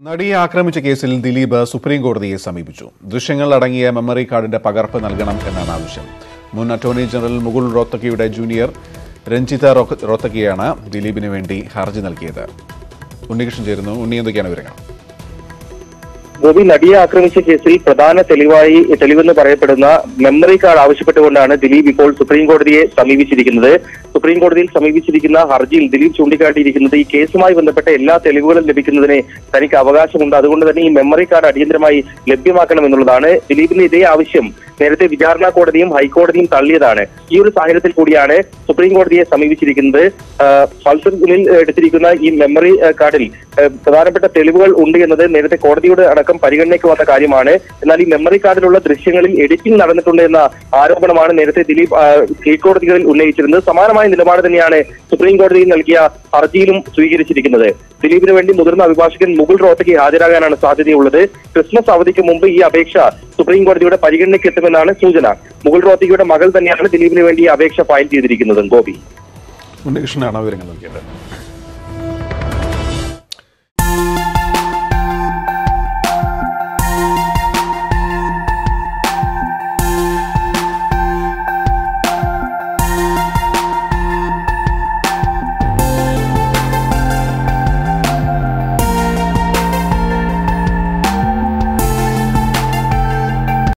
നടിയെ ആക്രമിച്ച കേസിൽ ദിലീപ് സുപ്രീം കോടതിയെ സമീപിച്ചു ദൃശ്യങ്ങൾ അടങ്ങിയ മെമ്മറി കാർഡിന്റെ പകർപ്പ് നൽകണം എന്നാണ് ആവശ്യം മുൻ അറ്റോർണി ജനറൽ മുകുൾ റോത്തക്കിയുടെ ജൂനിയർ രഞ്ജിത റോ- റോത്തക്കിയാണ് ദിലീപിന് വേണ്ടി ഹർജി നൽകിയത് ഉണ്ണികൃഷ്ണൻ ചേരുന്നു ഉണ്ണി എന്തൊക്കെയാണ് വിവരങ്ങൾ ഗോപി നടിയെ ആക്രമിച്ച കേസിൽ പ്രധാന തെളിവായി തെളിവെന്ന് പറയപ്പെടുന്ന മെമ്മറി കാർഡ് ആവശ്യപ്പെട്ടുകൊണ്ടാണ് ദിലീപ് ഇപ്പോൾ സുപ്രീം കോടതിയെ സമീപിച്ചിരിക്കുന്നത് സുപ്രീം കോടതിയിൽ സമീപിച്ചിരിക്കുന്ന ഹർജിയിൽ ദിലീപ് ചൂണ്ടിക്കാട്ടിയിരിക്കുന്നത് ഈ കേസുമായി ബന്ധപ്പെട്ട എല്ലാ തെളിവുകളും ലഭിക്കുന്നതിന് തനിക്ക് അവകാശമുണ്ട് അതുകൊണ്ട് തന്നെ ഈ മെമ്മറി കാർഡ് അടിയന്തരമായി ലഭ്യമാക്കണം എന്നുള്ളതാണ് ദിലീപിന്റെ ഇതേ ആവശ്യം നേരത്തെ വിചാരണ കോടതിയും ഹൈക്കോടതിയും തള്ളിയതാണ് ഈ ഒരു സാഹചര്യത്തിൽ കൂടിയാണ് സുപ്രീം കോടതിയെ സമീപിച്ചിരിക്കുന്നത് ആ, പൾസറിൽ എടുത്തിരിക്കുന്ന ഈ മെമ്മറി ആ, കാർഡിൽ ആ, പ്രധാനപ്പെട്ട തെളിവുകൾ ഉണ്ട് എന്നത് നേരത്തെ കോടതിയുടെ അടക്കം പരിഗണനയ്ക്ക് വന്ന കാര്യമാണ് എന്നാൽ ഈ മെമ്മറി കാർഡിലുള്ള ദൃശ്യങ്ങളിൽ എഡിറ്റിംഗ് നടന്നിട്ടുണ്ട് എന്ന ആരോപണമാണ് നേരത്തെ ദിലീപ് ആ, കീഴ്ക്കോടതികളിൽ ഉന്നയിച്ചിരുന്നത് സമാനമായ നിലപാട് തന്നെയാണ് സുപ്രീം കോടതിയിൽ നൽകിയ ഹർജിയിലും സ്വീകരിച്ചിരിക്കുന്നത് ദിലീപിന് വേണ്ടി മുതിർന്ന അഭിഭാഷകൻ മുകുൾ റോത്തയ്ക്ക് ഹാജരാകാനാണ് സാധ്യതയുള്ളത് ക്രിസ്മസ് അവധിക്ക് മുമ്പ് ഈ അപേക്ഷ സുപ്രീം കോടതിയുടെ പരിഗണനയ്ക്ക് എത്തുമെന്നാണ് സൂചന മുകുൾ റോത്തയ്ക്കയുടെ മകൾ തന്നെയാണ് ദിലീപിന് വേണ്ടി ഈ അപേക്ഷ ഫയൽ ചെയ്തിരിക്കുന്നത് ഗോപി ഉണ്ണികൃഷ്ണനാണ് വിവരങ്ങൾ നൽകിയത്